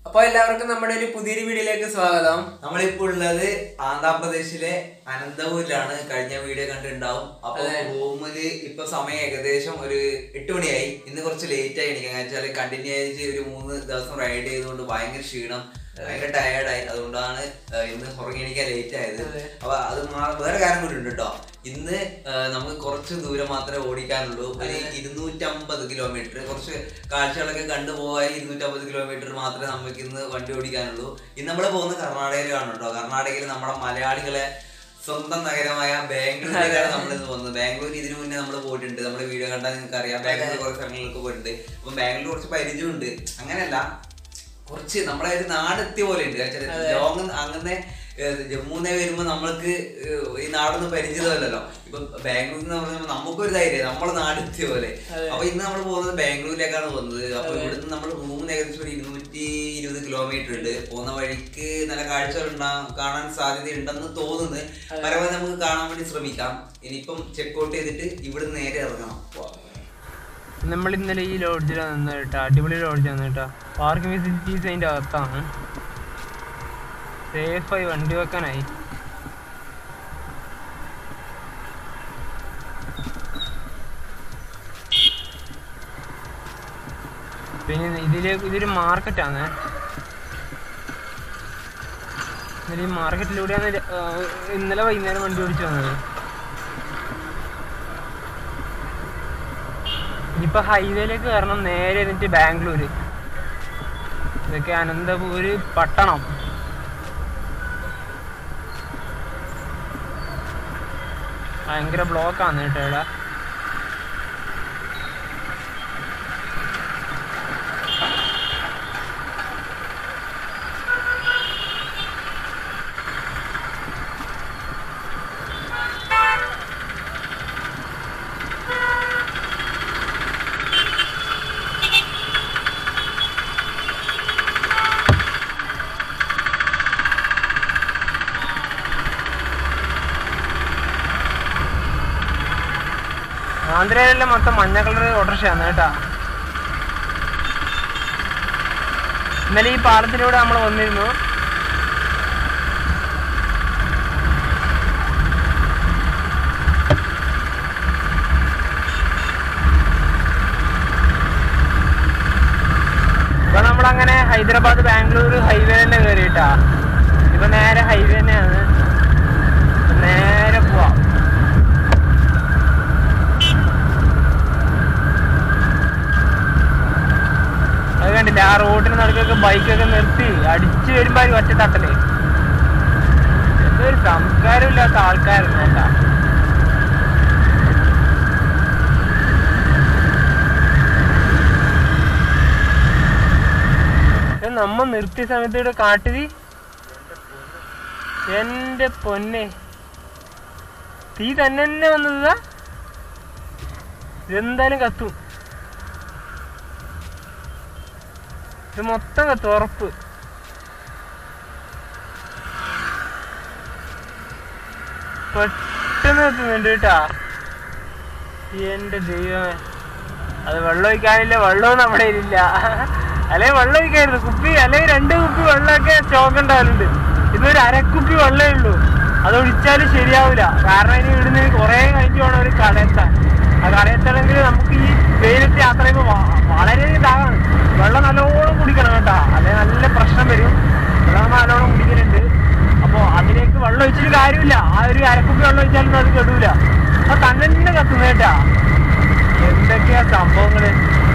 അപ്പൊ എല്ലാവർക്കും നമ്മുടെ ഒരു പുതിയൊരു വീഡിയോയിലേക്ക് സ്വാഗതം നമ്മളിപ്പോ ഉള്ളത് ആന്ധ്രാപ്രദേശിലെ അനന്തപൂരിലാണ് കഴിഞ്ഞ വീഡിയോ കണ്ടിട്ടുണ്ടാവും അപ്പൊ റൂമില് ഇപ്പൊ സമയം ഏകദേശം ഒരു എട്ട് മണിയായി ഇന്ന് കുറച്ച് ലേറ്റ് ആയി എനിക്ക് വെച്ചാൽ കണ്ടിന്യൂ ആയിട്ട് ഒരു മൂന്ന് ദിവസം റൈഡ് ചെയ്തുകൊണ്ട് ഭയങ്കര ക്ഷീണം ഭയങ്കര ടയേർഡായി അതുകൊണ്ടാണ് ഏഹ്, ഇന്ന് ഉറങ്ങി എണീക്കാൻ ലേറ്റ് ആയത് അപ്പൊ അത് മാ- വേറെ കാര്യം കൂടി ഉണ്ട് കേട്ടോ ഇന്ന് ഏഹ്, നമുക്ക് കുറച്ച് ദൂരം മാത്രമേ ഓടിക്കാനുള്ളൂ ഒരു ഇരുന്നൂറ്റമ്പത് കിലോമീറ്റർ കുറച്ച് കാഴ്ചകളൊക്കെ കണ്ടുപോയി ഇരുന്നൂറ്റമ്പത് കിലോമീറ്റർ മാത്രമേ നമുക്ക് ഇന്ന് വണ്ടി ഓടിക്കാനുള്ളൂ ഇന്ന് നമ്മൾ പോകുന്നത് കർണാടകയിലാണ് കേട്ടോ കർണാടകയിൽ നമ്മുടെ മലയാളികളെ സ്വന്തം നഗരമായ ബാംഗ്ലൂരിലേക്കാണ് നമ്മൾ ഇന്ന് പോകുന്നത് ബാംഗ്ലൂർ ഇതിനു മുന്നേ നമ്മൾ പോയിട്ടുണ്ട് നമ്മുടെ വീഡിയോ കണ്ടാൽ നിങ്ങൾക്ക് അറിയാം ബാംഗ്ലൂർ കുറച്ച് സ്ഥലങ്ങളിലൊക്കെ പോയിട്ടുണ്ട് അപ്പം ബാംഗ്ലൂർ കുറച്ച് പരിചയമുണ്ട് അങ്ങനെയല്ല കുറച്ച് നമ്മളെ ഒരു നാടെത്തിയ പോലെ ഉണ്ട് ലോങ് അങ്ങനെ ഏഹ്, ജമ്മുന്നെ വരുമ്പോ നമ്മൾക്ക് ഏഹ്, ഈ നാടൊന്നും പരിചിതമല്ലല്ലോ ഇപ്പൊ ബാംഗ്ലൂരിൽ എന്ന് പറയുമ്പോൾ നമുക്കൊരു ധൈര്യം നമ്മളെ നാടെത്തിയ പോലെ അപ്പൊ ഇന്ന് നമ്മൾ പോകുന്നത് ബാംഗ്ലൂരിലേക്കാണ് പോകുന്നത് അപ്പൊ ഇവിടുന്ന് നമ്മൾ റൂമിന് ഏകദേശം ഒരു ഇരുന്നൂറ്റി ഇരുപത് കിലോമീറ്റർ ഉണ്ട് പോകുന്ന വഴിക്ക് നല്ല കാഴ്ചകൾ ഉണ്ടാ- കാണാൻ സാധ്യത ഉണ്ടെന്ന് തോന്നുന്നു പരമാവധി നമുക്ക് കാണാൻ വേണ്ടി ശ്രമിക്കാം ഇനിയിപ്പം ചെക്കൗട്ട് ചെയ്തിട്ട് ഇവിടുന്ന് നേരെ ഇറങ്ങണം നമ്മൾ ഇന്നലെ ഈ ലോഡ്ജിലാണ് നിന്ന് കേട്ടോ അടിപൊളി ലോഡ്ജാണ് കേട്ടോ പാർക്കിംഗ് ഫെസിലിറ്റീസ് അതിൻ്റെ അകത്താണ് സേഫായി വണ്ടി വെക്കാനായി പിന്നെ ഇതില് ഇതൊരു മാർക്കറ്റാണ് ഇന്നലെ ഈ മാർക്കറ്റിലൂടെയാണ് ര- ആ, ഇന്നലെ വൈകുന്നേരം വണ്ടി ഓടിച്ചു വന്നത് ഇനിയിപ്പോ ഹൈവേയിലേക്ക് കയറണം നേരെ എന്നിട്ട് ബാംഗ്ലൂര് ഇതൊക്കെ അനന്തപൂര് പട്ടണം ഭയങ്കര ബ്ലോക്കാണ് കേട്ടോ ഇവിടെ ആന്ധ്രയിലെല്ലാം മൊത്തം മഞ്ഞ കളർ ഓട്ടോറിക്ഷയാണ് കേട്ടാ ഇന്നലെ ഈ പാലത്തിലൂടെ നമ്മൾ വന്നിരുന്നു ഇപ്പൊ നമ്മളങ്ങനെ ഹൈദരാബാദ് ബാംഗ്ലൂർ ഹൈവേ തന്നെ കയറിയിട്ടാ ഇപ്പൊ നേരെ ഹൈവേ തന്നെയാണ് നേരെ പോവാം അത് കണ്ടില്ല ആ റോഡിന് നടുക്കൊക്കെ ബൈക്കൊക്കെ നിർത്തി അടിച്ചു വരുമ്പോ ഒരു ഒറ്റ തട്ടല് എന്തൊരു സംസ്കാരമില്ലാത്ത ആൾക്കാരാണ് കേട്ടാ ഇത് നമ്മ നിർത്തിയ സമയത്ത് ഇവിടെ കാട്ടുതി എന്റെ പൊന്നെ തീ തന്നെ തന്നെ വന്നതാ ഇതെന്തായാലും കത്തും ഇത് മൊത്തം കത്തും ഉറപ്പ് പെട്ടെന്ന് കത്തുന്നുണ്ട് കേട്ടാ എന്റെ ദൈവമേ അത് വെള്ളം ഒഴിക്കാനില്ല വെള്ളവും നമ്മുടെ കയ്യിലില്ല അല്ലെങ്കിൽ വെള്ളം ഒഴിക്കായിരുന്നു കുപ്പി അല്ലെങ്കിൽ രണ്ട് കുപ്പി വെള്ളമൊക്കെ സ്റ്റോക്ക് ഉണ്ടാവലുണ്ട് ഇതൊരു അരക്കുപ്പി വെള്ളമേ ഉള്ളൂ അത് ഒഴിച്ചാലും ശരിയാവില്ല കാരണം ഇനി ഇവിടുന്ന് കുറെ കഴിഞ്ഞ് വേണം ഒരു കടയെത്താൻ ആ കടയെത്തണമെങ്കിൽ നമുക്ക് ഈ വെയിലത്ത് യാത്ര ചെയ്യുമ്പോൾ വ- വളരെ ഇതാകാണ് വെള്ളം നല്ലോണം കുടിക്കണം കേട്ടോ അല്ലെങ്കിൽ നല്ല പ്രശ്നം വരും വെള്ളം നമ്മൾ നല്ലോണം കുടിക്കലുണ്ട് അപ്പോൾ അതിലേക്ക് വെള്ളം ഒഴിച്ചിട്ട് കാര്യമില്ല ആ ഒരു അരക്കുപ്പി വെള്ളം ഒഴിച്ചാലൊന്നും അത് കെടൂല അത് തന്നെ തന്നെ കത്തുന്നത് കേട്ടാ എന്തൊക്കെയാ സംഭവങ്ങള്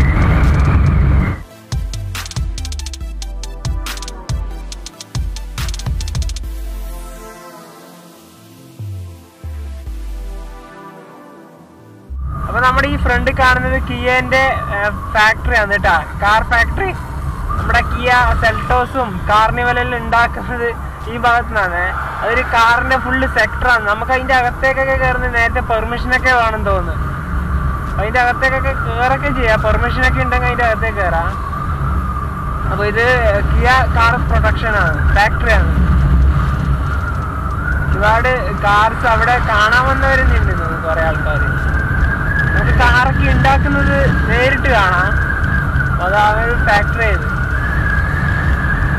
അപ്പൊ നമ്മുടെ ഈ ഫ്രണ്ട് കാണുന്നത് കിയന്റെ ഫാക്ടറി ആണ് കേട്ടാ കാർ ഫാക്ടറി നമ്മുടെ കിയ സെൽട്ടോസും കാർണിവലെല്ലാം ഉണ്ടാക്കുന്നത് ഈ ഭാഗത്തു നിന്നാണ് അതൊരു കാറിന്റെ ഫുള്ള് സെക്ടറാണ് നമുക്ക് അതിന്റെ അകത്തേക്കൊക്കെ കയറുന്ന നേരത്തെ പെർമിഷൻ ഒക്കെ വേണം തോന്നുന്നു അതിന്റെ അകത്തേക്കൊക്കെ കയറൊക്കെ ചെയ്യാം പെർമിഷൻ ഒക്കെ ഉണ്ടെങ്കിൽ അതിന്റെ അകത്തേക്ക് കയറാം അപ്പൊ ഇത് കിയ കാർ പ്രൊഡക്ഷൻ ആണ് ഫാക്ടറി ആണ് ഒരുപാട് കാർസ് അവിടെ കാണാൻ വന്നവരുന്നുണ്ട് കുറെ ആൾക്കാർ നമുക്ക് കാറൊക്കെ ഉണ്ടാക്കുന്നത് നേരിട്ട് കാണാം അപ്പൊ അതാണ് ഒരു ഫാക്ടറി ആയത്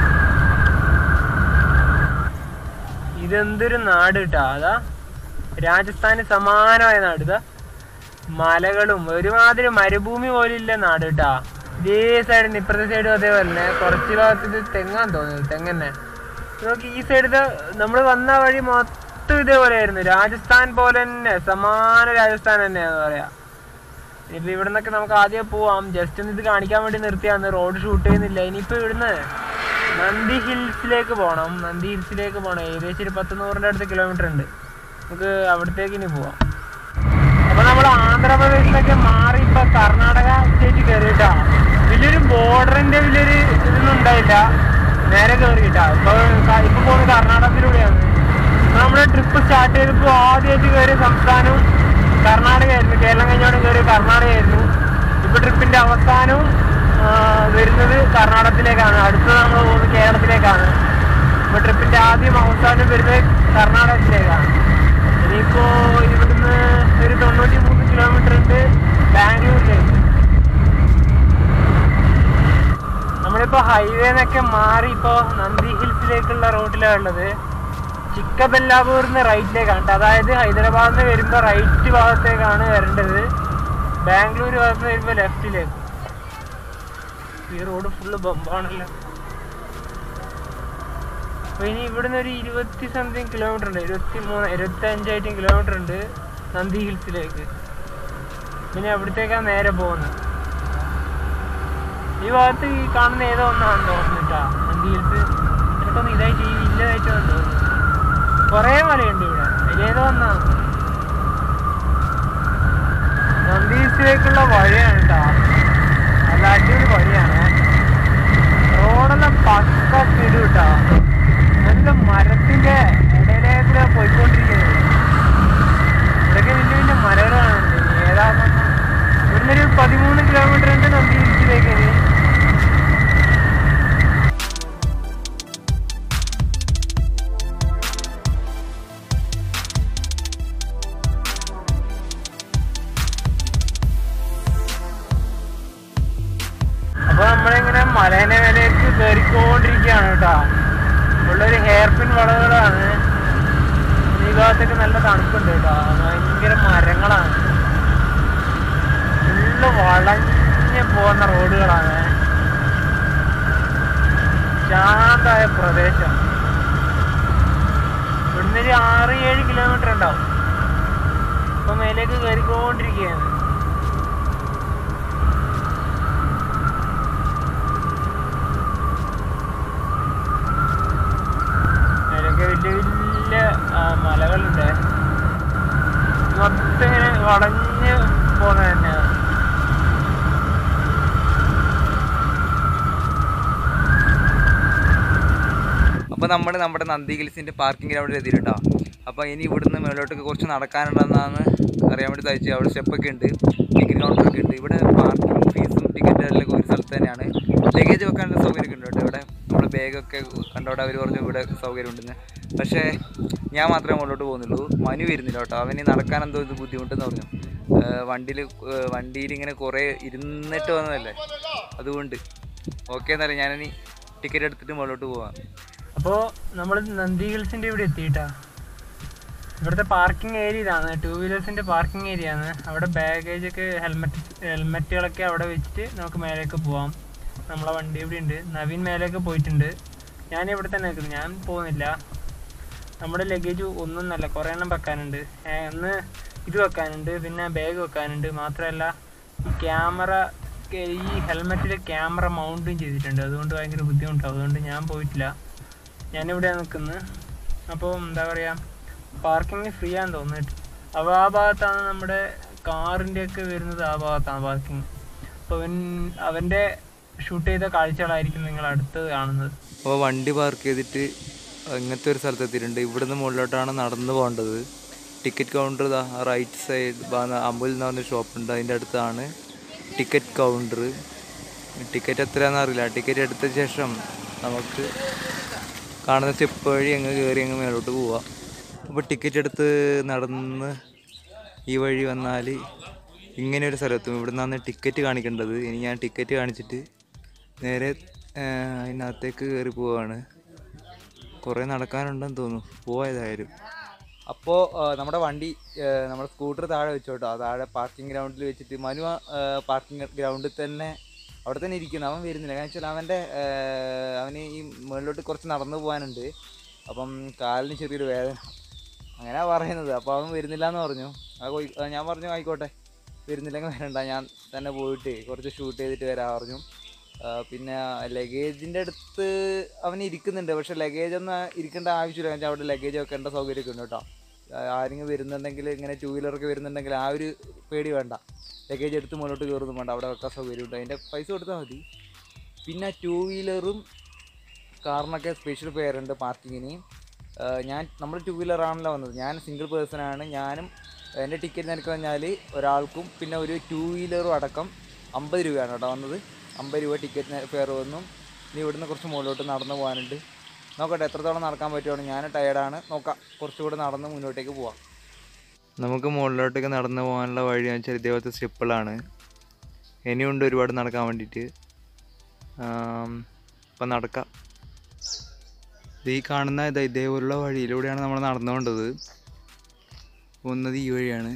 ഇതെന്തൊരു നാട് കേട്ടാ അതാ രാജസ്ഥാന് സമാനമായ നാട് ഇതാ മലകളും ഒരുമാതിരി മരുഭൂമി പോലില്ല നാട് കേട്ടാ ഇതേ സൈഡിന് ഇപ്പുറത്തെ സൈഡും അതേപോലെ തന്നെ കുറച്ച് ഭാഗത്ത് ഇത് തെങ്ങാൻ തോന്നുന്നത് തെങ്ങന്നെ നോക്കി ഈ സൈഡ് നമ്മൾ വന്ന വഴി മൊത്തം ഇതേപോലെ ആയിരുന്നു രാജസ്ഥാൻ പോലെ തന്നെ സമാന രാജസ്ഥാൻ തന്നെയാന്ന് പറയാ ഇനിയിപ്പോ ഇവിടെ നിന്നൊക്കെ നമുക്ക് ആദ്യം പോവാം ജസ്റ്റ് ഒന്ന് ഇത് കാണിക്കാൻ വേണ്ടി നിർത്തിയാന്ന് റോഡ് ഷൂട്ട് ചെയ്യുന്നില്ല ഇനിയിപ്പോ ഇവിടുന്ന് നന്ദി ഹിൽസിലേക്ക് പോകണം നന്ദി ഹിൽസിലേക്ക് പോകണം ഏകദേശം ഒരു പത്ത് നൂറിൻ്റെ അടുത്ത് കിലോമീറ്റർ ഉണ്ട് നമുക്ക് അവിടത്തേക്ക് ഇനി പോവാം അപ്പൊ നമ്മൾ ആന്ധ്രാപ്രദേശിലൊക്കെ മാറി ഇപ്പൊ കർണാടക സ്റ്റേറ്റ് കയറിയിട്ടാ വലിയൊരു ബോർഡറിന്റെ വലിയൊരു ഇതൊന്നും ഉണ്ടായില്ല നേരെ കയറിയിട്ടാ ഇപ്പൊ ക- ഇപ്പൊ പോകുന്നത് കർണാടകത്തിലൂടെയാണ് ഇപ്പൊ നമ്മുടെ ട്രിപ്പ് സ്റ്റാർട്ട് ചെയ്തപ്പോ ആദ്യമായിട്ട് കയറിയ സംസ്ഥാനവും കർണാടകയായിരുന്നു കേരളം കഴിഞ്ഞോടെ കയറിയ കർണാടകയായിരുന്നു ഇപ്പൊ ട്രിപ്പിന്റെ അവസാനവും ആ, വരുന്നത് കർണാടകത്തിലേക്കാണ് അടുത്തത് നമ്മൾ പോകുന്നത് കേരളത്തിലേക്കാണ് ഇപ്പൊ ട്രിപ്പിന്റെ ആദ്യം അവസാനം വരുന്നത് കർണാടകത്തിലേക്കാണ് ഇനിയിപ്പോ ഇവിടുന്ന് ഒരു തൊണ്ണൂറ്റി മൂന്ന് കിലോമീറ്റർ ഉണ്ട് ബാംഗ്ലൂരിലേക്ക് നമ്മളിപ്പോ ഹൈവേന്നൊക്കെ മാറി ഇപ്പോ നന്ദി ഹിൽസിലേക്കുള്ള റോഡിലാണ് ഉള്ളത് ചിക്കബെല്ലാപൂരിന്ന് റൈറ്റിലേക്കാണ് ട്ടോ. അതായത് ഹൈദരാബാദിൽ നിന്ന് വരുമ്പോ റൈറ്റ് ഭാഗത്തേക്കാണ് വരേണ്ടത് ബാംഗ്ലൂർ ഭാഗത്ത് വരുമ്പോ ലെഫ്റ്റിലേക്ക് ഈ റോഡ് ഫുള്ള് ബമ്പാണല്ലോ അപ്പൊ ഇനി ഇവിടുന്ന് ഒരു ഇരുപത്തി സംതിങ് കിലോമീറ്റർ ഉണ്ട് ഇരുപത്തി മൂന്ന് ഇരുപത്തി അഞ്ചായിട്ടും കിലോമീറ്റർ ഉണ്ട് നന്ദി ഹിൽസിലേക്ക് പിന്നെ അവിടത്തേക്കാണ് നേരെ പോകുന്നത് ഈ ഭാഗത്ത് ഈ കാണുന്ന ഏതോ ഒന്നാണ് തോന്നുന്നിട്ടാ നന്ദി ഹിൽസ് എനിക്കൊന്ന് ഇതായിട്ട് ഈ ഇല്ലതായിട്ട് തോന്നുന്നു കുറേ മലയുണ്ട് ഇവിടെ അതിലേതോ ഒന്നാണ് നന്ദി ഹിൽസിലേക്കുള്ള വഴിയാണ് കേട്ടാ നല്ല അടിപൊളി വഴിയാണ് റോഡെല്ലാം പക്ക കിടു കേട്ടാ നല്ല മരത്തിന്റെ ഇടയിലേക്കൂടെ പോയിക്കൊണ്ടിരിക്കുന്നത് ഇവിടെയൊക്കെ വലിയ വലിയ മലകളാണ് ഏതാണെന്ന് ഇവിടുന്ന് ഒരു പതിമൂന്ന് കിലോമീറ്റർ ഉണ്ട് നന്ദി ഹിൽസിലേക്ക് ഇനി അപ്പൊ നമ്മളിങ്ങനെ മലേനെ മേലേക്ക് കയറിക്കൊണ്ടിരിക്കുകയാണ് കേട്ടോ ഉള്ളൊരു ഹെയർ പിൻ വളവുകളാണ് ഈ ഭാഗത്തൊക്കെ നല്ല തണുപ്പുണ്ട് കേട്ടോ ഭയങ്കര മരങ്ങളാണ് ഫുള്ള് വളഞ്ഞ് പോകുന്ന റോഡുകളാണ് ശാന്തമായ പ്രദേശം ഇവിടുന്ന് ഒരു ആറ് ഏഴ് കിലോമീറ്റർ ഉണ്ടാവും ഇപ്പൊ മേലേക്ക് കയറിക്കൊണ്ടിരിക്കുകയാണ് അതിലൊക്കെ വലിയ വലിയ ആ, മലകളുണ്ട് മൊത്തം ഇങ്ങനെ വളഞ്ഞ് പോകുന്ന തന്നെയാണ് അപ്പോൾ നമ്മൾ നമ്മുടെ നന്ദി ഹിൽസിൻ്റെ പാർക്കിംഗ് ഗ്രൗണ്ടിൽ എത്തിയിട്ടുണ്ടോ അപ്പോൾ ഇനി ഇവിടുന്ന് മേലോട്ടൊക്കെ കുറച്ച് നടക്കാനുണ്ടെന്നാണ് അറിയാൻ വേണ്ടി തയ്ച്ചു അവിടെ സ്റ്റെപ്പൊക്കെ ഉണ്ട് ടിക്കറ്റ് കൗണ്ടറൊക്കെ ഉണ്ട് ഇവിടെ പാർക്കിംഗ് ഫീസും ടിക്കറ്റ് എല്ലാം ഒരു സ്ഥലത്ത് തന്നെയാണ് ലഗേജ് വെക്കാനുള്ള സൗകര്യമൊക്കെ ഉണ്ട് കേട്ടോ ഇവിടെ നമ്മുടെ ബാഗൊക്കെ കണ്ടോടെ അവർ പറഞ്ഞു ഇവിടെ സൗകര്യം ഉണ്ടെന്ന് പക്ഷേ ഞാൻ മാത്രമേ മുകളിലോട്ട് പോകുന്നുള്ളൂ മനു വരുന്നില്ല കേട്ടോ അവന് നടക്കാൻ എന്തോ ഇത് ബുദ്ധിമുട്ടെന്ന് പറഞ്ഞു വണ്ടിയിൽ വണ്ടിയിൽ ഇങ്ങനെ കുറേ ഇരുന്നിട്ട് വന്നതല്ലേ അതുകൊണ്ട് ഓക്കെ എന്നറിയാം ഞാനിനി ടിക്കറ്റ് എടുത്തിട്ട് മുകളിലോട്ട് പോവാം അപ്പോൾ നമ്മൾ നന്ദി ഹിൽസിൻ്റെ ഇവിടെ എത്തിയിട്ടാ ഇവിടുത്തെ പാർക്കിംഗ് ഏരിയ ഇതാണ് ടൂ വീലേഴ്സിൻ്റെ പാർക്കിംഗ് ഏരിയ ആണ് അവിടെ ബാഗേജ് ഒക്കെ ഹെൽമെറ്റ് ഹെൽമെറ്റുകളൊക്കെ അവിടെ വെച്ചിട്ട് നമുക്ക് മേലേക്ക് പോവാം നമ്മളെ വണ്ടി ഇവിടെ ഉണ്ട് നവീൻ മേലേക്ക് പോയിട്ടുണ്ട് ഞാൻ ഇവിടെ തന്നെ നിൽക്കുന്നു ഞാൻ പോകുന്നില്ല നമ്മുടെ ലഗേജ് ഒന്നും നല്ല കുറേ എണ്ണം വെക്കാനുണ്ട് ഏ, ഒന്ന് ഇത് വെക്കാനുണ്ട് പിന്നെ ബാഗ് വെക്കാനുണ്ട് മാത്രമല്ല ഈ ക്യാമറ ഈ ഹെൽമെറ്റിൽ ക്യാമറ മൗണ്ടും ചെയ്തിട്ടുണ്ട് അതുകൊണ്ട് ഭയങ്കര ബുദ്ധിമുട്ടാവും അതുകൊണ്ട് ഞാൻ പോയിട്ടില്ല ഞാനിവിടെയാണ് നിൽക്കുന്നത് അപ്പോൾ എന്താ പറയുക പാർക്കിംഗ് ഫ്രീ ആണെന്ന് തോന്നിട്ട് അപ്പോൾ ആ ഭാഗത്താണ് നമ്മുടെ കാറിൻ്റെ ഒക്കെ വരുന്നത് ആ ഭാഗത്താണ് പാർക്കിംഗ് അപ്പോൾ അവൻ അവൻ്റെ ഷൂട്ട് ചെയ്ത കാഴ്ചകളായിരിക്കും നിങ്ങൾ അടുത്തത് കാണുന്നത് അപ്പോൾ വണ്ടി പാർക്ക് ചെയ്തിട്ട് ഇങ്ങനത്തെ ഒരു സ്ഥലത്ത് എത്തിയിട്ടുണ്ട് ഇവിടുന്ന് മുകളിലോട്ടാണ് നടന്നു പോകേണ്ടത് ടിക്കറ്റ് കൗണ്ടർ ഇതാ റൈറ്റ് സൈഡ് അമ്പുൽ എന്ന് പറഞ്ഞ ഷോപ്പുണ്ട് അതിൻ്റെ അടുത്താണ് ടിക്കറ്റ് കൗണ്ടർ ടിക്കറ്റ് എത്രയാണെന്ന് അറിയില്ല ടിക്കറ്റ് എടുത്ത ശേഷം നമുക്ക് കാണുന്ന സ്റ്റെപ്പ് വഴി അങ്ങ് കയറി അങ്ങ് മേലോട്ട് പോവാം അപ്പോൾ ടിക്കറ്റ് എടുത്ത് നടന്ന് ഈ വഴി വന്നാൽ ഇങ്ങനെ ഒരു സ്ഥലത്തും ഇവിടെ നിന്നാണ് ടിക്കറ്റ് കാണിക്കേണ്ടത് ഇനി ഞാൻ ടിക്കറ്റ് കാണിച്ചിട്ട് നേരെ ആ, അതിനകത്തേക്ക് കയറി പോവാണ് കുറേ നടക്കാനുണ്ടെന്ന് തോന്നുന്നു പോയതായാലും അപ്പോൾ നമ്മുടെ വണ്ടി ആ, നമ്മുടെ സ്കൂട്ടർ താഴെ വെച്ചോട്ടോ താഴെ പാർക്കിംഗ് ഗ്രൗണ്ടിൽ വെച്ചിട്ട് മനു പാർക്കിംഗ് ഗ്രൗണ്ടിൽ തന്നെ അവിടെ തന്നെ ഇരിക്കുന്നു അവൻ വരുന്നില്ല കാരണം വെച്ചാൽ അവൻ്റെ ആ, അവന് ഈ മുകളിലോട്ട് കുറച്ച് നടന്നു പോകാനുണ്ട് അപ്പം കാലിന് ചെറിയൊരു വേദന അങ്ങനെ പറയുന്നത് അപ്പോൾ അവൻ വരുന്നില്ല എന്ന് പറഞ്ഞു ആ പോയി ആ, ഞാൻ പറഞ്ഞു ആയിക്കോട്ടെ വരുന്നില്ലെങ്കിൽ വരണ്ട ഞാൻ തന്നെ പോയിട്ട് കുറച്ച് ഷൂട്ട് ചെയ്തിട്ട് വരാൻ പറഞ്ഞു ആ, പിന്നെ ലഗേജിൻ്റെ അടുത്ത് അവൻ ഇരിക്കുന്നുണ്ട് പക്ഷെ ലഗേജ് ഒന്നും ഇരിക്കേണ്ട ആവശ്യമില്ല കാരണം അവിടെ ലഗേജ് വെക്കേണ്ട സൗകര്യമൊക്കെ ഉണ്ട് കേട്ടോ ആ, ആരെങ്കിലും വരുന്നുണ്ടെങ്കിൽ ഇങ്ങനെ ടൂ വീലറൊക്കെ വരുന്നുണ്ടെങ്കിൽ ആ ഒരു പേടി വേണ്ട ലഗേജ് എടുത്ത് മുന്നോട്ട് കയറുന്നു വേണ്ട അവിടെ വെക്കാൻ സൗകര്യമുണ്ട് അതിൻ്റെ പൈസ കൊടുത്താൽ മതി പിന്നെ ടൂ വീലറും കാറിനൊക്കെ സ്പെഷ്യൽ പേരുണ്ട് പാർക്കിങ്ങിന് ഞാൻ നമ്മൾ ടൂ വീലറാണല്ലോ വന്നത് ഞാൻ സിംഗിൾ പേഴ്സണാണ് ഞാനും എൻ്റെ ടിക്കറ്റ് നിരക്ക് പറഞ്ഞാൽ ഒരാൾക്കും പിന്നെ ഒരു ടൂ വീലറും അടക്കം അമ്പത് രൂപയാണ് കേട്ടോ വന്നത് അമ്പത് രൂപ ടിക്കറ്റ് ഫെയർ വന്നു ഇനി ഇവിടുന്ന് കുറച്ച് മുകളിലോട്ട് നടന്നു പോകാനുണ്ട് നോക്കട്ടെ എത്രത്തോളം നടക്കാൻ പറ്റുവാണ് ഞാൻ ടയർഡാണ് നോക്കാം കുറച്ചുകൂടെ നടന്ന് മുന്നോട്ടേക്ക് പോവാം നമുക്ക് മുകളിലോട്ടേക്ക് നടന്നു പോകാനുള്ള വഴി എന്ന് വെച്ചാൽ ഇതേപോലത്തെ സ്റ്റെപ്പുകളാണ് ഇനിയുണ്ട് ഒരുപാട് നടക്കാൻ വേണ്ടിയിട്ട് അപ്പം നടക്കാം ഇത് ഈ കാണുന്ന ഇതാ ഇതേപോലുള്ള വഴിയിലൂടെയാണ് നമ്മൾ നടന്നുകൊണ്ടത് പോകുന്നത് ഈ വഴിയാണ്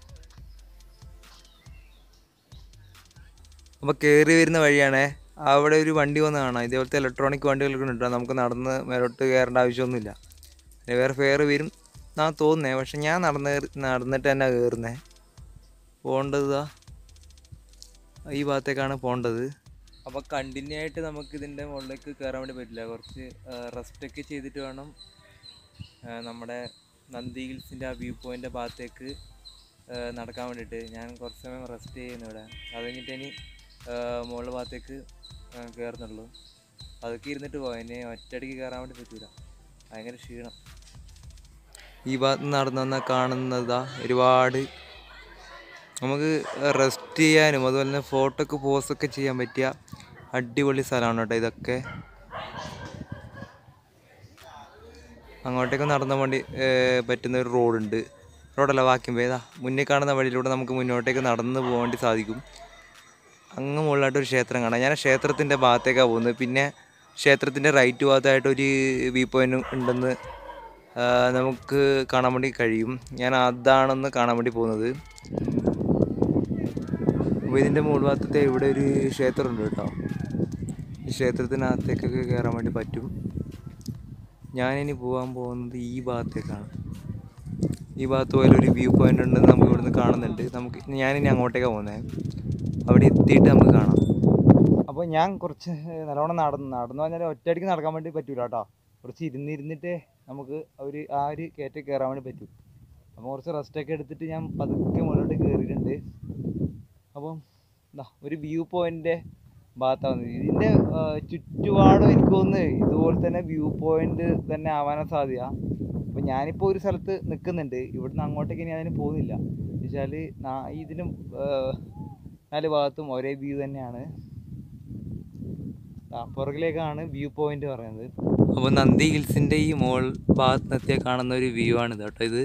അപ്പോൾ കയറി വരുന്ന വഴിയാണേ അവിടെ ഒരു വണ്ടി വന്ന് കാണാം ഇതേപോലത്തെ ഇലക്ട്രോണിക് വണ്ടികളൊക്കെ ഉണ്ട് നമുക്ക് നടന്ന് മേലോട്ട് കയറേണ്ട ആവശ്യമൊന്നുമില്ല പിന്നെ വേറെ ഫെയർ വരും എന്നാ തോന്നുന്നേ പക്ഷെ ഞാൻ നടന്ന് കയറി- നടന്നിട്ട് തന്നെ കയറുന്നേ പോകേണ്ടത് ദാ ഈ ഭാഗത്തേക്കാണ് പോകേണ്ടത് അപ്പോൾ കണ്ടിന്യൂ ആയിട്ട് നമുക്ക് ഇതിൻ്റെ മുകളിലേക്ക് കയറാൻ വേണ്ടി പറ്റില്ല കുറച്ച് റെസ്റ്റൊക്കെ ചെയ്തിട്ട് വേണം ആ, നമ്മുടെ നന്ദി ഹിൽസിൻ്റെ ആ വ്യൂ പോയിൻ്റ് ഭാഗത്തേക്ക് ആ, നടക്കാൻ വേണ്ടിയിട്ട് ഞാൻ കുറച്ച് സമയം റെസ്റ്റ് ചെയ്യുന്നു ഇവിടെ അത് കഴിഞ്ഞിട്ട് ഇനി മുകളിൽ ഭാഗത്തേക്ക് ആ, കയറുന്നുള്ളൂ അതൊക്കെ ഇരുന്നിട്ട് പോകാം ഇനി ഒറ്റയടിക്ക് കയറാൻ വേണ്ടി പറ്റില്ല ഭയങ്കര ക്ഷീണം ഈ ഭാഗത്ത് നടന്നു വന്നാൽ കാണുന്നതാ ഒരുപാട് നമുക്ക് റെസ്റ്റ് ചെയ്യാനും അതുപോലെ തന്നെ ഫോട്ടോക്ക് പോസൊക്കെ ചെയ്യാൻ പറ്റിയ അടിപൊളി സ്ഥലമാണ് കേട്ടോ ഇതൊക്കെ അങ്ങോട്ടേക്ക് നടന്ന വേണ്ടി ഏർ, പറ്റുന്ന ഒരു റോഡുണ്ട് റോഡല്ല വാക്യം വേദാ മുന്നിൽ കാണുന്ന വഴിയിലൂടെ നമുക്ക് മുന്നോട്ടേക്ക് നടന്നു പോകാൻ വേണ്ടി സാധിക്കും അങ്ങ് മുകളിലായിട്ട് ഒരു ക്ഷേത്രം കാണാം ഞാൻ ആ ക്ഷേത്രത്തിൻ്റെ ഭാഗത്തേക്കാണ് പോകുന്നത് പിന്നെ ക്ഷേത്രത്തിൻ്റെ റൈറ്റ് ഭാഗത്തായിട്ട് ഒരു വ്യൂ പോയിന്റ് ഉണ്ടെന്ന് ആ, നമുക്ക് കാണാൻ വേണ്ടി കഴിയും ഞാൻ അതാണെന്ന് കാണാൻ വേണ്ടി പോകുന്നത് അപ്പോൾ ഇതിൻ്റെ മുകൾ ഭാഗത്തെ ഇവിടെ ഒരു ക്ഷേത്രമുണ്ട് കേട്ടോ ഈ ക്ഷേത്രത്തിനകത്തേക്കൊക്കെ കയറാൻ വേണ്ടി പറ്റും ഞാനിനി പോകാൻ പോകുന്നത് ഈ ഭാഗത്തേക്കാണ് ഈ ഭാഗത്ത് പോലെ ഒരു വ്യൂ പോയിന്റ് ഉണ്ടെന്ന് നമുക്ക് ഇവിടുന്ന് കാണുന്നുണ്ട് നമുക്ക് ഞാനിനി അങ്ങോട്ടേക്കാണ് പോകുന്നത് അവിടെ എത്തിയിട്ട് നമുക്ക് കാണാം അപ്പോൾ ഞാൻ കുറച്ച് നല്ലോണം നടന്നു നടന്നു പറഞ്ഞാൽ ഒറ്റയടിക്ക് നടക്കാൻ വേണ്ടി പറ്റൂല കേട്ടോ കുറച്ച് ഇരുന്നിരുന്നിട്ട് നമുക്ക് ഒരു ആ ഒരു കയറ്റം കയറാൻ വേണ്ടി പറ്റും അപ്പോൾ കുറച്ച് റെസ്റ്റൊക്കെ എടുത്തിട്ട് ഞാൻ പതുക്കെ മുന്നോട്ട് കയറിയിട്ടുണ്ട് അപ്പം എന്താ ഒരു വ്യൂ പോയിൻ്റ് ഭാഗത്താണ് ഇതിൻ്റെ ചുറ്റുപാടും എനിക്ക് തോന്നുന്നു ഇതുപോലെ തന്നെ വ്യൂ പോയിന്റ് തന്നെ ആവാനാണ് സാധ്യത അപ്പോൾ ഞാനിപ്പോൾ ഒരു സ്ഥലത്ത് നിൽക്കുന്നുണ്ട് ഇവിടുന്ന് അങ്ങോട്ടേക്ക് ഇനി അതിന് പോകുന്നില്ല വെച്ചാൽ ഇതിനും ആ, നാല് ഭാഗത്തും ഒരേ വ്യൂ തന്നെയാണ് ആ, പുറകിലേക്കാണ് വ്യൂ പോയിന്റ് പറയുന്നത് അപ്പോൾ നന്ദി ഹിൽസിൻ്റെ ഈ മോൾ ഭാഗത്ത് നിന്നെത്തിയാൽ കാണുന്ന ഒരു വ്യൂ ആണിത് കേട്ടോ ഇത്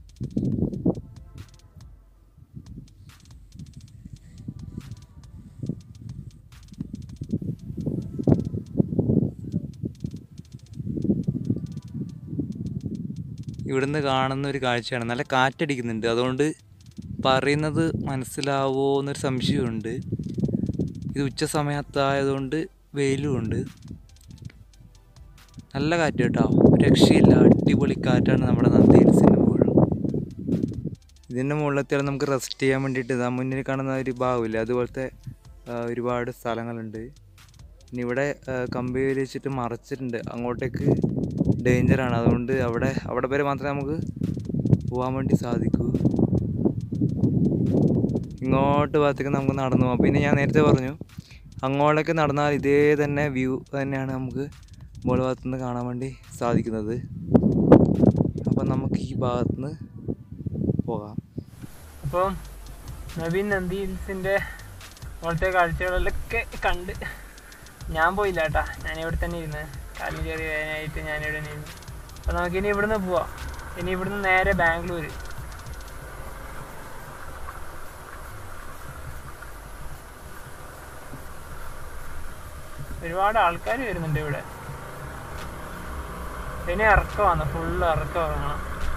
ഇവിടുന്ന് കാണുന്ന ഒരു കാഴ്ചയാണ് നല്ല കാറ്റടിക്കുന്നുണ്ട് അതുകൊണ്ട് പറയുന്നത് മനസ്സിലാവോ എന്നൊരു സംശയമുണ്ട് ഇത് ഉച്ച സമയത്തായതുകൊണ്ട് വെയിലുമുണ്ട് നല്ല കാറ്റ് കേട്ടോ ഒരു രക്ഷയില്ല അടിപൊളി കാറ്റാണ് നമ്മുടെ നന്ദി ഹിൽസിൻ്റെ മുകളിൽ ഇതിൻ്റെ മുകളിലെത്തിയാൽ നമുക്ക് റെസ്റ്റ് ചെയ്യാൻ വേണ്ടിയിട്ട് ഇതാ മുന്നിൽ കാണുന്ന ഒരു ഭാഗമില്ല അതുപോലത്തെ ആ, ഒരുപാട് സ്ഥലങ്ങളുണ്ട് ഇനി ഇവിടെ ആ, കമ്പി വേലി വെച്ചിട്ട് മറച്ചിട്ടുണ്ട് അങ്ങോട്ടേക്ക് ഡേഞ്ചറാണ് അതുകൊണ്ട് അവിടെ അവിടെ വരെ മാത്രമേ നമുക്ക് പോകാൻ വേണ്ടി സാധിക്കൂ ഇങ്ങോട്ട് ഭാഗത്തേക്ക് നമുക്ക് നടന്നു പോകാം പിന്നെ ഞാൻ നേരത്തെ പറഞ്ഞു അങ്ങോട്ടേക്ക് നടന്നാൽ ഇതേ തന്നെ വ്യൂ തന്നെയാണ് നമുക്ക് മുകൾ ഭാഗത്തുനിന്ന് കാണാൻ വേണ്ടി സാധിക്കുന്നത് അപ്പം നമുക്ക് ഈ ഭാഗത്തുനിന്ന് പോകാം അപ്പം നവീൻ നന്ദി ഹിൽസിൻ്റെ മുകളത്തെ കാഴ്ചകളിലൊക്കെ കണ്ട് ഞാൻ പോയില്ല കേട്ടാ ഞാൻ ഇവിടെ തന്നെ ഇരുന്ന് കാലിന് ചെറിയ വേദനയായിട്ട് ഞാൻ ഇവിടെ തന്നെ ഇരുന്നു അപ്പം നമുക്കിനി ഇവിടുന്ന് പോവാം ഇനി ഇവിടുന്ന് നേരെ ബാംഗ്ലൂർ ഒരുപാട് ആൾക്കാർ വരുന്നുണ്ട് ഇവിടെ ഇനി ഇറക്കമാണ് ഫുള്ള് ഇറക്കമാണ്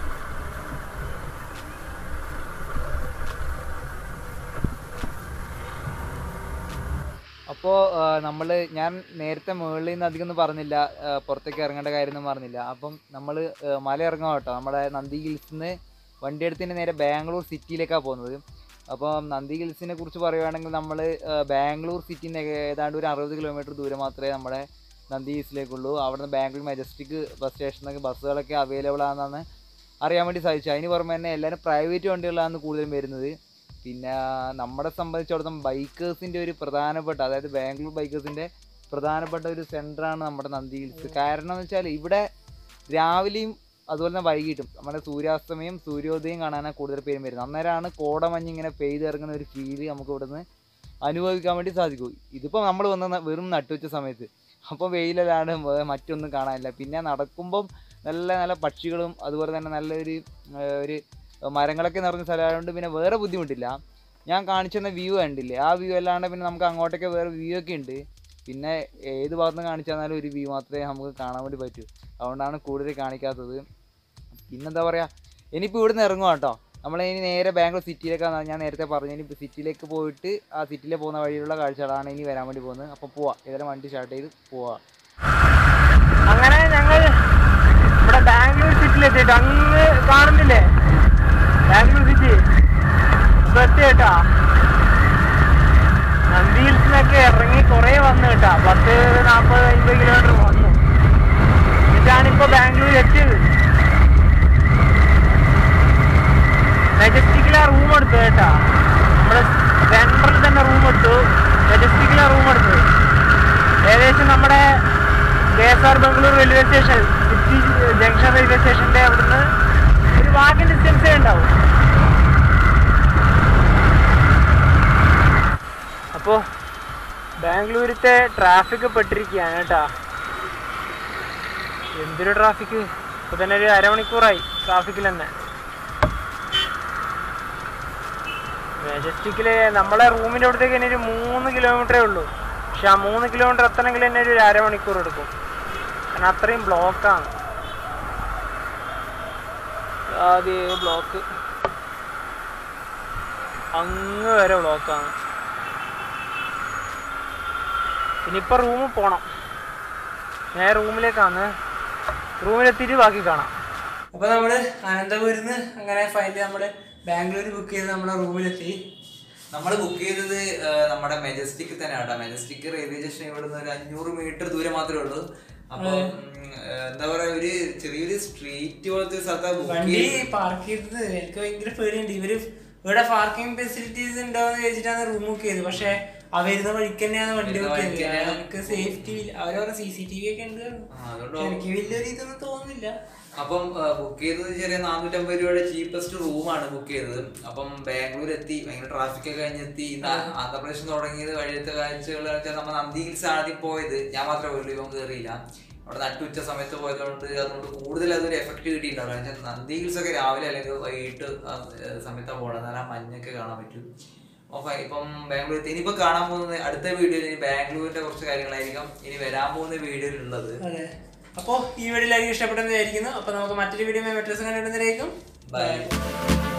അപ്പോൾ നമ്മൾ ഞാൻ നേരത്തെ മുകളിൽ നിന്ന് അധികം ഒന്നും പറഞ്ഞില്ല ആ, പുറത്തേക്ക് ഇറങ്ങേണ്ട കാര്യമൊന്നും പറഞ്ഞില്ല അപ്പം നമ്മൾ മല ഇറങ്ങാം കേട്ടോ നമ്മുടെ നന്ദി ഹിൽസിൽ നിന്ന് വണ്ടി എടുത്തിട്ട് നേരെ ബാംഗ്ലൂർ സിറ്റിയിലേക്കാണ് പോകുന്നത് അപ്പോൾ നന്ദി ഹിൽസിനെ കുറിച്ച് പറയുകയാണെങ്കിൽ നമ്മൾ ബാംഗ്ലൂർ സിറ്റിയിൽ നിന്ന് ഏതാണ്ട് ഒരു അറുപത് കിലോമീറ്റർ ദൂരം മാത്രമേ നമ്മുടെ നന്ദി ഹിൽസിലേക്കുള്ളൂ അവിടെ നിന്ന് ബാംഗ്ലൂർ മെജസ്റ്റിക് ബസ് സ്റ്റേഷനിലേക്ക് ബസ്സുകളൊക്കെ അവൈലബിൾ ആണെന്നാണ് അറിയാൻ വേണ്ടി സാധിച്ചു അതിന് പുറമെ തന്നെ എല്ലാവരും പ്രൈവറ്റ് വണ്ടികളാണ് കൂടുതലും വരുന്നത് പിന്നെ നമ്മളെ സംബന്ധിച്ചിടത്തോളം ബൈക്കേഴ്സിൻ്റെ ഒരു പ്രധാനപ്പെട്ട അതായത് ബാംഗ്ലൂർ ബൈക്കേഴ്സിൻ്റെ പ്രധാനപ്പെട്ട ഒരു സെൻ്ററാണ് നമ്മുടെ നന്ദി ഹിൽസ് കാരണം എന്ന് വെച്ചാൽ ഇവിടെ രാവിലെയും അതുപോലെ തന്നെ വൈകിട്ടും നമ്മുടെ സൂര്യാസ്തമയം സൂര്യോദയം കാണാനാണ് കൂടുതൽ പേരും വരുന്നത് അന്നേരമാണ് കോടമഞ്ഞ് ഇങ്ങനെ പെയ്തിറങ്ങുന്ന ഒരു ഫീല് നമുക്ക് ഇവിടുന്ന് അനുഭവിക്കാൻ വേണ്ടി സാധിക്കും ഇതിപ്പോൾ നമ്മൾ വന്ന ന- വെറും നട്ടുവെച്ച സമയത്ത് അപ്പോൾ വെയിലാണ് വേ- മറ്റൊന്നും കാണാനില്ല പിന്നെ നടക്കുമ്പം നല്ല നല്ല പക്ഷികളും അതുപോലെ തന്നെ നല്ലൊരു ആ, ഒരു മരങ്ങളൊക്കെ നിറഞ്ഞ സ്ഥലമായതുകൊണ്ട് പിന്നെ വേറെ ബുദ്ധിമുട്ടില്ല ഞാൻ കാണിച്ചു തന്ന വ്യൂ കണ്ടില്ലേ ആ വ്യൂ അല്ലാണ്ട് പിന്നെ നമുക്ക് അങ്ങോട്ടൊക്കെ വേറെ വ്യൂ ഒക്കെ ഉണ്ട് പിന്നെ ഏത് ഭാഗത്ത് നിന്ന് കാണിച്ചു തന്നാലും ഒരു വ്യൂ മാത്രമേ നമുക്ക് കാണാൻ വേണ്ടി പറ്റൂ അതുകൊണ്ടാണ് കൂടുതൽ കാണിക്കാത്തത് പിന്നെന്താ പറയുക ഇനിയിപ്പോൾ ഇവിടുന്ന് ഇറങ്ങുക കേട്ടോ നമ്മൾ ഇനി നേരെ ബാംഗ്ലൂർ സിറ്റിയിലേക്കാണ് ഞാൻ നേരത്തെ പറഞ്ഞു ഇനി സിറ്റിയിലേക്ക് പോയിട്ട് ആ സിറ്റിയിൽ പോകുന്ന വഴിയിലുള്ള കാഴ്ചകളാണ് ഇനി വരാൻ വേണ്ടി പോകുന്നത് അപ്പോൾ പോവാം ഏതായാലും വണ്ടി സ്റ്റാർട്ട് ചെയ്ത് പോവാം അങ്ങനെ ഞങ്ങൾ ഇവിടെ ബാംഗ്ലൂർ സിറ്റിയിൽ എത്തിയിട്ട് അങ്ങ് കാണുന്നില്ലേ ബാംഗ്ലൂർ സിറ്റി ഇപ്പൊ എത്തി കേട്ടാ നന്ദി ഹിൽസിനൊക്കെ ഇറങ്ങി കുറേ വന്നു കേട്ടാ പത്ത് നാൽപ്പത് അമ്പത് കിലോമീറ്റർ വന്നു എന്നിട്ടാണിപ്പോ ബാംഗ്ലൂർ എത്തിയത് മെജസ്റ്റിക്കിലെ റൂം എടുത്തു കേട്ടാ നമ്മള് സെൻട്രൽ തന്നെ റൂം എടുത്തു മെജസ്റ്റിക്കിലെ റൂം എടുത്തു ഏകദേശം നമ്മുടെ K S R Bangalore railway station city junction railway സ്റ്റേഷന്റെ അവിടുന്ന് ഒരു വാക്കിൻ ഡിസ്റ്റൻസേ ഉണ്ടാവും അപ്പോൾ ബാംഗ്ലൂരത്തെ ട്രാഫിക് പെട്ടിരിക്കുകയാണ് കേട്ടാ എന്തൊരു ട്രാഫിക് ഇപ്പൊ തന്നെ ഒരു അരമണിക്കൂറായി ട്രാഫിക്കിൽ തന്നെ മെജസ്റ്റിക്കില് നമ്മളെ റൂമിന്റെ അടുത്തേക്ക് തന്നെ ഒരു മൂന്ന് കിലോമീറ്ററേ ഉള്ളൂ പക്ഷെ ആ മൂന്ന് കിലോമീറ്റർ എത്തണമെങ്കിൽ തന്നെ ഒരു അരമണിക്കൂർ എടുക്കും കാരണം അത്രയും ബ്ലോക്കാണ് ആദ്യ ബ്ലോക്ക് അങ്ങ് വരെ ബ്ലോക്കാണ് ഇനിയിപ്പോൾ റൂമിൽ പോണം ഞാൻ റൂമിലേക്കാണ് റൂമിലെത്തിയിട്ട് ബാക്കി കാണാം അപ്പൊ നമ്മള് അനന്തപുരിന്ന് അങ്ങനെ ഫൈനലി നമ്മള് ബാംഗ്ലൂർ ബുക്ക് ചെയ്ത് നമ്മുടെ റൂമിലെത്തി നമ്മൾ ബുക്ക് ചെയ്തത് ആ, നമ്മുടെ മെജസ്റ്റിക് തന്നെ കേട്ടോ മെജസ്റ്റിക് റെയിൽവേ സ്റ്റേഷൻ ഇവിടുന്ന് ഒരു അഞ്ഞൂറ് മീറ്റർ ദൂരം മാത്രമേ ഉള്ളൂ അപ്പൊ ഉം, ആ, എന്താ പറയാ ഒരു ചെറിയൊരു സ്ട്രീറ്റ് പോലത്തെ സ്ഥലത്താണ് ബുക്ക് വണ്ടി ചെയ്തത് പാർക്ക് ചെയ്തത് എനിക്ക് ഭയങ്കര പേടിയുണ്ട് ഇവര് ഇവിടെ പാർക്കിംഗ് ഫെസിലിറ്റീസ് ഉണ്ടാവുന്ന ചോദിച്ചിട്ടാണ് റൂം ബുക്ക് ചെയ്തത് പക്ഷെ ആ വരുന്ന വഴിക്ക് തന്നെയാണ് വണ്ടി വരുന്ന ബുക്ക് വഴിക്ക് ചെയ്തത് തന്നെയാണ്. നമുക്ക് സേഫ്റ്റി അവര് പറഞ്ഞ സി സി ടി വി ഒക്കെ ഉണ്ട് ആ, അതുകൊണ്ട് എനിക്ക് വലിയൊരു ഇതൊന്നും തോന്നുന്നില്ല അപ്പം ബുക്ക് ചെയ്തത് ചെറിയ നാനൂറ്റമ്പത് രൂപയുടെ ചീപ്പസ്റ്റ് റൂമാണ് ബുക്ക് ചെയ്തത് അപ്പം ബാംഗ്ലൂർ എത്തി ഭയങ്കര ട്രാഫിക് ഒക്കെ കഴിഞ്ഞെത്തി ഇന്ന് ആന്ധ്രാപ്രദേശ് തുടങ്ങിയത് വഴിയത്തെ കാഴ്ചകൾ വെച്ചാൽ നമ്മൾ നന്ദി ഹിൽസ് ആദ്യം പോയത് ഞാൻ മാത്രമേ പോയുള്ളൂ ഇവൻ കയറിയില്ല അവിടെ നട്ടുച്ച സമയത്ത് പോയതുകൊണ്ട് അതുകൊണ്ട് കൂടുതൽ അതൊരു എഫക്ട് കിട്ടിയിട്ടുണ്ടാവില്ല വെച്ചാൽ നന്ദി ഹിൽസ് ഒക്കെ രാവിലെ അല്ലെങ്കിൽ വൈകിട്ട് ആ സമയത്താണ് പോകണം എന്നാൽ ആ മഞ്ഞൊക്കെ കാണാൻ പറ്റും അപ്പൊ ഇപ്പം ബാംഗ്ലൂർ എത്തി ഇനിയിപ്പോ കാണാൻ പോകുന്നത് അടുത്ത വീഡിയോയിൽ ഇനി ബാംഗ്ലൂരിന്റെ കുറച്ച് കാര്യങ്ങളായിരിക്കും ഇനി വരാൻ പോകുന്ന വീഡിയോയിലുള്ളത് അതെ അപ്പോ ഈ വീഡിയോ എല്ലാവർക്കും ഇഷ്ടപ്പെട്ടെന്ന് വിചാരിക്കുന്നു അപ്പൊ നമുക്ക് മറ്റൊരു വീഡിയോ മെട്രസ് കണ്ടിട്ടുന്നതായിരിക്കും ബൈ